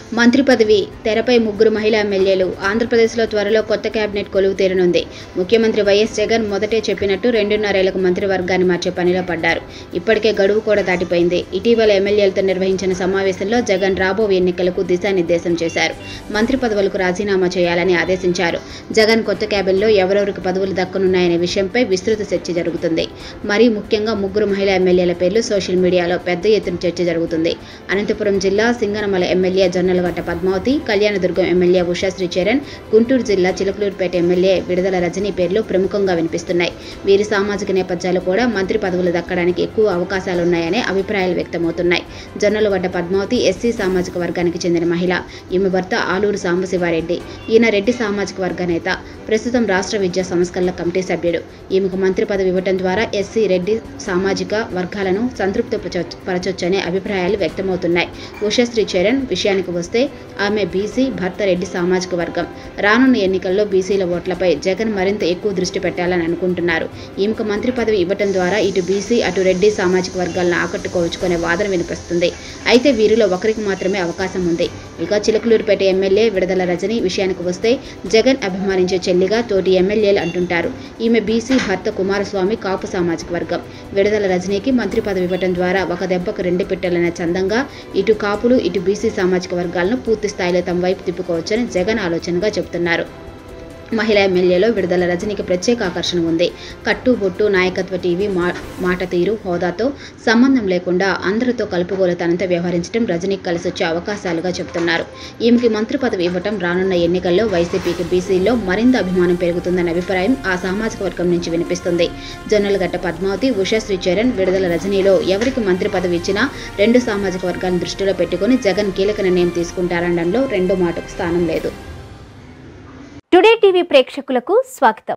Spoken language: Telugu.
మంత్రి పదవి తెరపై ముగ్గురు మహిళా ఎమ్మెల్యేలు ఆంధ్రప్రదేశ్లో త్వరలో కొత్త కేబినెట్ కొలువు తీరనుంది ముఖ్యమంత్రి వైఎస్ జగన్ మొదటే చెప్పినట్టు రెండున్నరేళ్లకు మంత్రివర్గాన్ని మార్చే పనిలో పడ్డారు ఇప్పటికే గడువు కూడా దాటిపోయింది ఇటీవల ఎమ్మెల్యేలతో నిర్వహించిన సమావేశంలో జగన్ రాబోయే ఎన్నికలకు దిశానిర్దేశం చేశారు మంత్రి పదవులకు రాజీనామా చేయాలని ఆదేశించారు జగన్ కొత్త క్యాబిన్లో ఎవరెవరికి పదవులు దక్కనున్నాయనే విషయంపై విస్తృత చర్చ జరుగుతుంది మరీ ముఖ్యంగా ముగ్గురు మహిళా ఎమ్మెల్యేల పేర్లు సోషల్ మీడియాలో పెద్ద ఎత్తున చర్చ జరుగుతుంది అనంతపురం జిల్లా సింగనమల ఎమ్మెల్యే జొన్నలగట్ట పద్మావతి కళ్యాణదుర్గం ఎమ్మెల్యే ఉషాశ్రీ చరణ్ గుంటూరు జిల్లా చిలకలూరుపేట ఎమ్మెల్యే విడుదల రజనీ పేర్లు ప్రముఖంగా వినిపిస్తున్నాయి వీరి సామాజిక నేపథ్యాలు కూడా మంత్రి పదవులు దక్కడానికి ఎక్కువ అవకాశాలున్నాయనే అభిప్రాయాలు వ్యక్తమవుతున్నాయి జొన్నలగడ్డ పద్మావతి ఎస్సీ సామాజిక వర్గానికి చెందిన మహిళ ఈమె భర్త ఆలూరు సాంబశివారెడ్డి ఈయన రెడ్డి సామాజిక వర్గ నేత ప్రస్తుతం రాష్ట్ర విద్యా సంస్కరణల కమిటీ సభ్యుడు ఈమెకు మంత్రి పదవి ఇవ్వడం ద్వారా ఎస్సీ రెడ్డి సామాజిక వర్గాలను సంతృప్తి పరచొచ్చనే అభిప్రాయాలు వ్యక్తమవుతున్నాయి ఉషశ్రీ చరణ్ విషయానికి వస్తే ఆమె బీసీ భర్త రెడ్డి సామాజిక వర్గం రానున్న ఎన్నికల్లో బీసీల ఓట్లపై జగన్ మరింత ఎక్కువ దృష్టి పెట్టాలని అనుకుంటున్నారు ఈమెకు మంత్రి పదవి ఇవ్వడం ద్వారా ఇటు బీసీ అటు రెడ్డి సామాజిక వర్గాలను ఆకట్టుకోవచ్చుకునే వాదన వినిపిస్తుంది అయితే వీరిలో ఒకరికి మాత్రమే అవకాశం ఉంది ఇక చిలకలూరుపేట ఎమ్మెల్యే విడుదల రజని విషయానికి వస్తే జగన్ అభిమానించే చెల్లిగా తోటి ఎమ్మెల్యేలు అంటుంటారు ఈమె బీసీ భర్త కుమారస్వామి కాపు సామాజిక వర్గం విడుదల రజనీకి మంత్రి పదవి ఇవ్వడం ద్వారా ఒక దెబ్బకు రెండు పెట్టెలనే చందంగా ఇటు కాపులు ఇటు బీసీ సామాజిక వర్గాలను పూర్తి స్థాయిలో తమ వైపు తిప్పుకోవచ్చని జగన్ ఆలోచనగా చెబుతున్నారు మహిళా ఎమ్మెల్యేలో విడుదల రజనీకి ప్రత్యేక ఆకర్షణ ఉంది కట్టు బొట్టు నాయకత్వ టీవీ మా మాట తీరు హోదాతో సంబంధం లేకుండా అందరితో కలుపుగోలుతనంతో వ్యవహరించడం రజనీకి కలిసొచ్చే అవకాశాలుగా చెబుతున్నారు ఈమెకి మంత్రి పదవి ఇవ్వటం రానున్న ఎన్నికల్లో వైసీపీకి బీసీలో మరింత అభిమానం పెరుగుతుందన్న అభిప్రాయం ఆ సామాజిక వర్గం నుంచి వినిపిస్తుంది జొన్నలగట్ట పద్మావతి ఉషాశ్రీ చరణ్ విడుదల రజనీలో ఎవరికి మంత్రి పదవి ఇచ్చినా రెండు సామాజిక వర్గాలను దృష్టిలో పెట్టుకుని జగన్ కీలక నిర్ణయం తీసుకుంటారనడంలో రెండో మాటకు స్థానం లేదు టుడే టీవీ ప్రేక్షకులకు స్వాగతం